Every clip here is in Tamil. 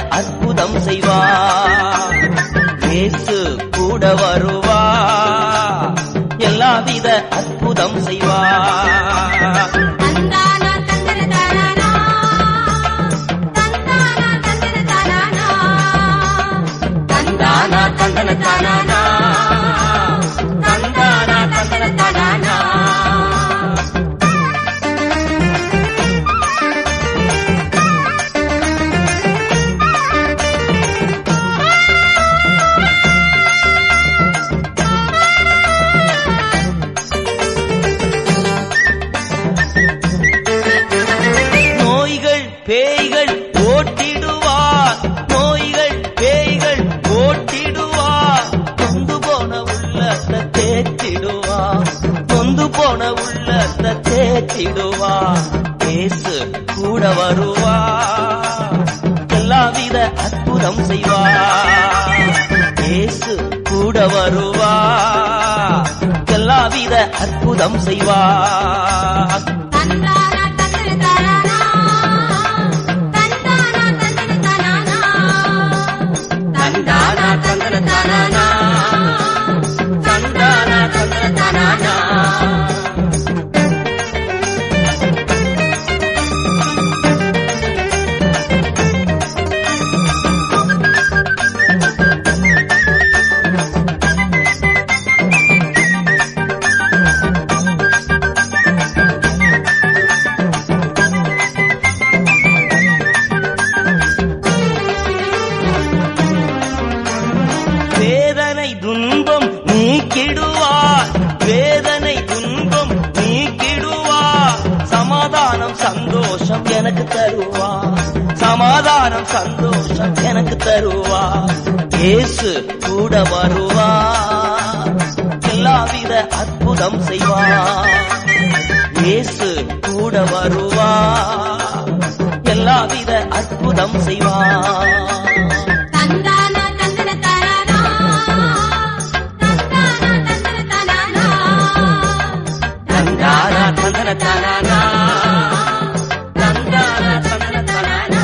அற்புதம் செய்வார் இயேசு கூட வருவா எல்லாவித அற்புதம் செய்வார் தந்தானா தந்தன தானானா தந்தானா தந்தன தானானா தந்தானா தந்தன தானானா தந்தானா தந்தன தானானா நோய்கள் பேய்கள் ஓட்டிடுவார் நோய்கள் பேய்கள் ஓட்டிடுவார் கொண்டு போன உள்ளத்தை தேற்றிடுவார் கொண்டு போன உள்ளத்தை தேற்றிடுவார் இயேசு கூட வருவார் எல்லாவித அற்புதம் செய்வார் இயேசு கூட வருவார் எல்லாவித அற்புதம் செய்வார் தந்தானா தந்தன தானானா தந்தானா தந்தன தானானா தந்தானா தந்தன தானானா தந்தானா தந்தன தானானா வேதனை துன்பம் நீக்கிடுவார் வேதனை துன்பம் நீக்கிடுவார் சமாதானம் சந்தோஷம் எனக்கு தருவார் சமாதானம் சந்தோஷம் எனக்கு தருவார் இயேசு கூட வருவார் எல்லாவித அற்புதம் செய்வார் இயேசு கூட வருவார் எல்லாவித அற்புதம் செய்வார் தந்தானா தந்தன தானானா தந்தானா தந்தன தானானா தந்தானா தந்தன தானானா தந்தானா தந்தன தானானா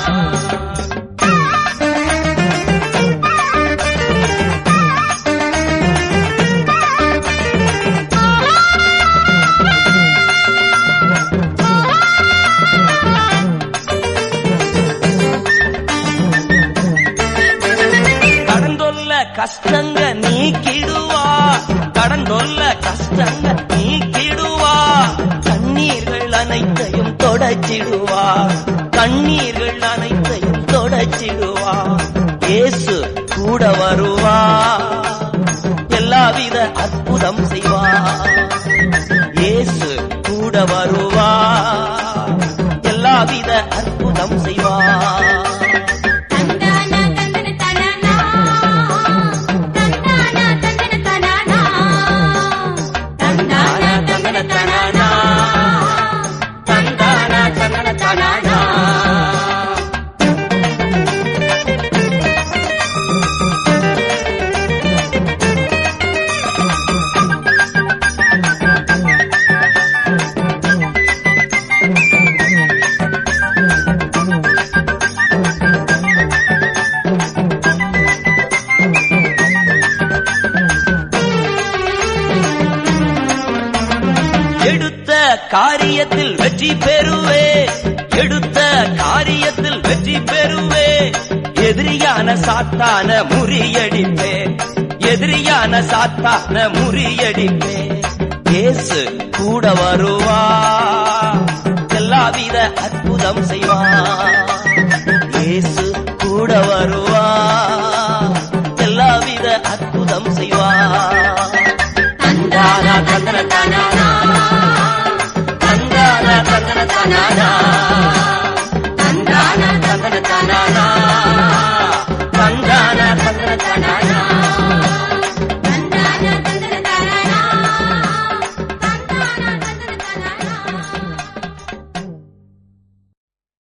கடந்தொல்ல கஷ்டங்க நீக்கிடுவா கடந்தொல்ல கஷ்டங்க நீக்கிடுவா கண்ணீர்கள் அனைத்தையும் தொடச்சிடுவா கண்ணீர்கள் அனைத்தையும் தொடச்சிடுவா இயேசு கூட வருவா எல்லாவித அற்புதம் செய்வா இயேசு கூட வருவா எல்லாவித அற்புதம் செய்வா தந்தானா தந்தன தானானா தந்தானா தந்தன தானானா தந்தானா தந்தன தானானா தந்தானா தந்தன தானானா எடுத்த காரியத்தில் வெற்றி பெறுவே எடுத்த காரியத்தில் வெற்றி பெறுவே எதிரியான சாத்தான முறியடிப்பே எதிரியான சாத்தான முறியடிப்பே இயேசு கூட வருவா எல்லாவித அற்புதம் செய்வா இயேசு கூட வருவா எல்லாவித அற்புதம் செய்வா தந்தானா தந்தன தானானா தந்தானா தந்தன தானானா தந்தானா தந்தன தானானா